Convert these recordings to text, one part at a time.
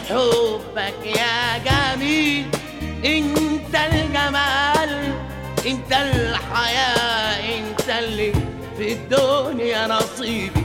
حبك يا جميل انت الجمال انت الحياة انت اللي في الدنيا نصيبي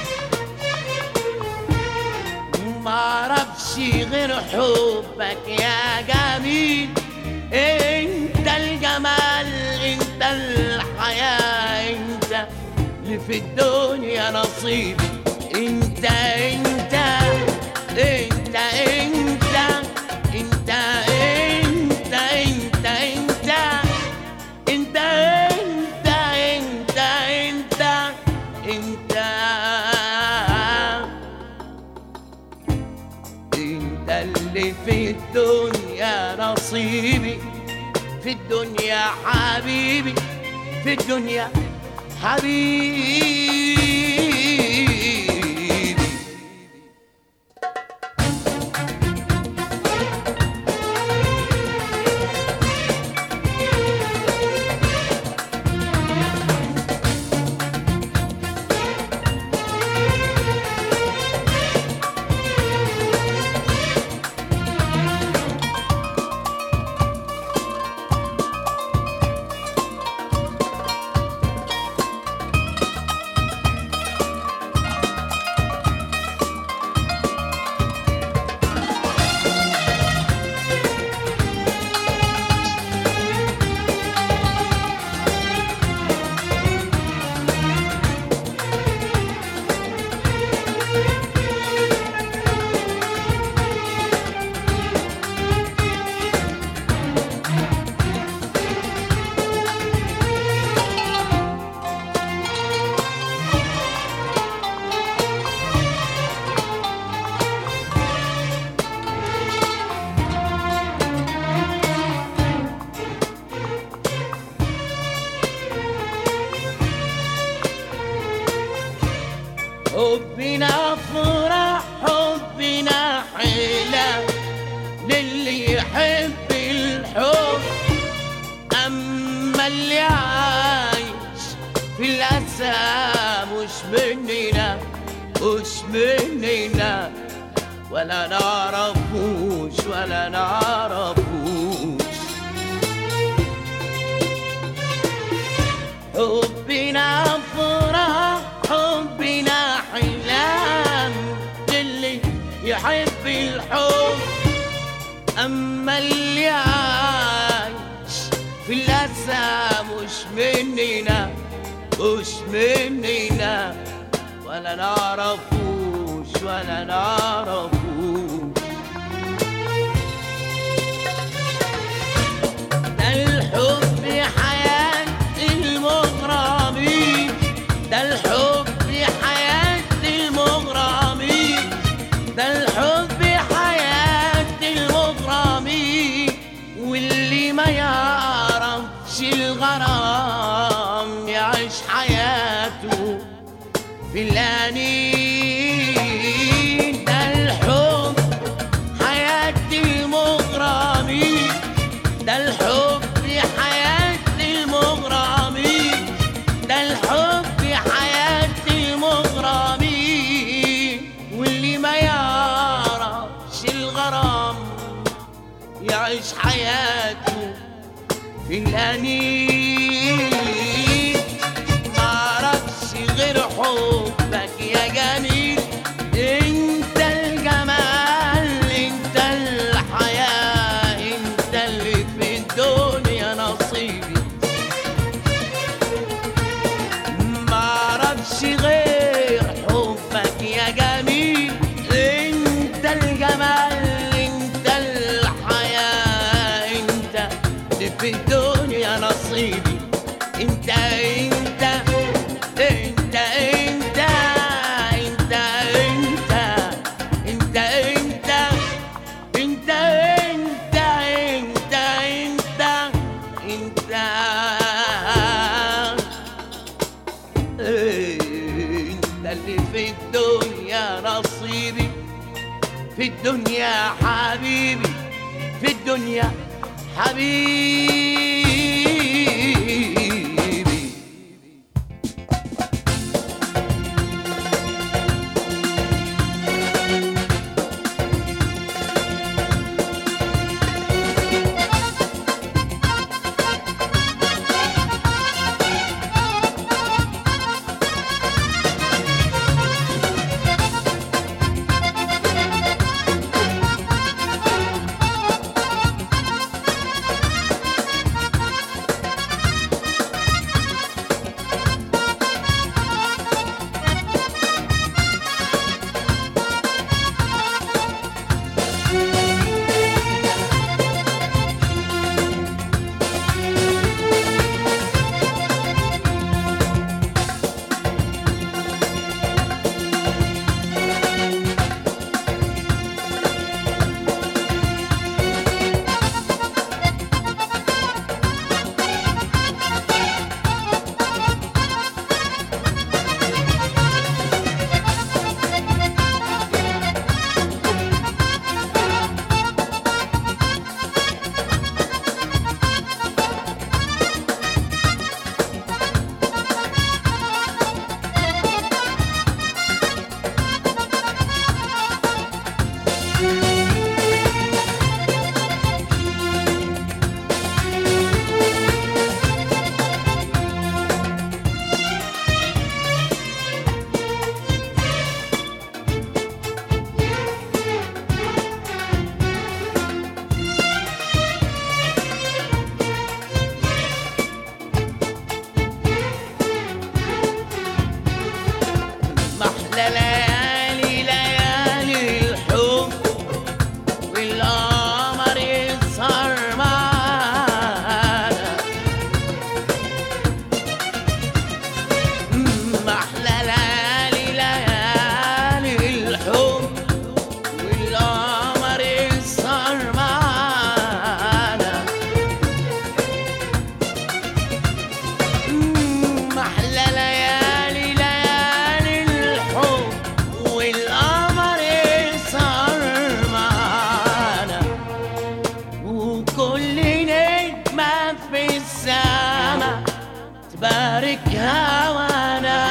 معرفش غير حبك يا جميل انت الجمال انت الحياة انت اللي في الدنيا نصيبي انت انت انت انت انت انت انت انت انت انت انت انت انت انت اللي في الدنيا نصيبي في الدنيا حبيبي في الدنيا حبيبي حبنا فرح حبنا حلا للي يحب الحب أما اللي عايش في الأسى مش مننا مش مننا ولا نعرفوش ولا نعرفوش حبنا فرح حبنا حلام للي يحب الحب أما اللي عايش في الأسى مش مننا مش مننا ولا نعرفوش ولا نعرفوش ده الحب حياة المغرمين ده الحب حياة المغرمين ده الحب حياة المغرمين واللي ما يعرفش الغرام يعيش حياته في الأنين ده الحب حياة المغرمين ده الحب حياة المغرمين ده الحب حياة المغرمين واللي ما يعرفش الغرام يعيش حياته في الأنين معرفش غير حبك يا جميل انت الجمال انت الحياة انت اللي في الدنيا نصيبي معرفش غير حبك يا جميل انت الجمال انت الحياة انت اللي في الدنيا نصيبي انت انت انت انت انت انت انت انت انت انت انت انت انت انت اللي في الدنيا نصيبي في الدنيا حبيبي في الدنيا حبيبي تبارك هوانا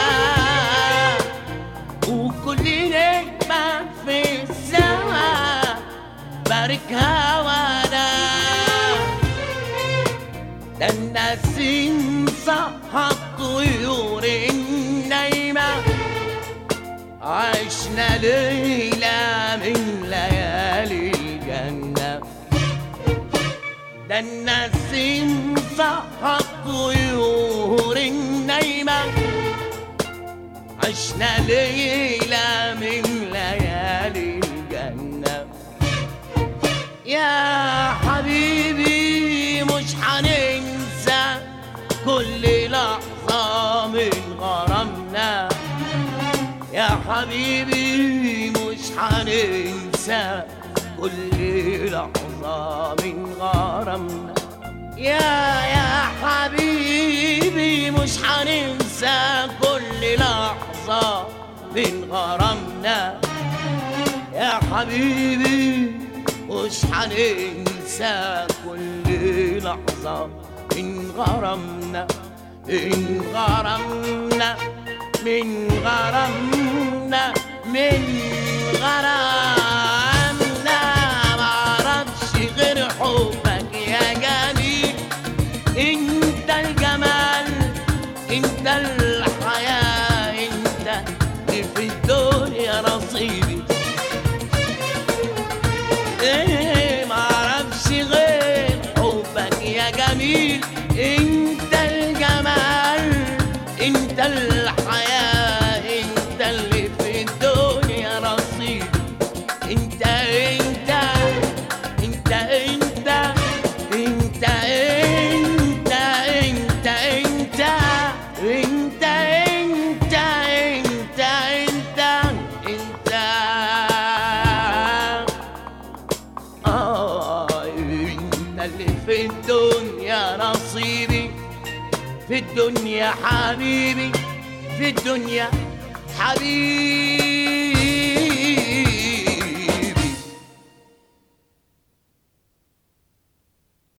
وكل نجمة في السما بارك هوانا ده النسيم صح الطيور النايمة عشنا ليلة من ليالي الجنة ده النسيم صح الطيور النايمة عشنا ليلة من ليالي الجنة يا حبيبي مش هننسى كل لحظة من غرامنا يا حبيبي مش هننسى كل لحظة من غرامنا يا يا حبيبي مش هننسى كل لحظة من غرامنا يا حبيبي مش هننسى كل لحظة من غرامنا من غرامنا من غرامنا من غرامنا معرفش غير حبك يا جميل انت الجمال انت الحياة انت اللي في الدنيا نصيبي ايه معرفش غير حبك يا جميل انت الجمال انت الحياة انت اللي في الدنيا نصيبي انت انت انت انت انت انت انت انت انت انت انت انت انت آه انت اللي في الدنيا نصيبي في الدنيا حبيبي في الدنيا حبيبي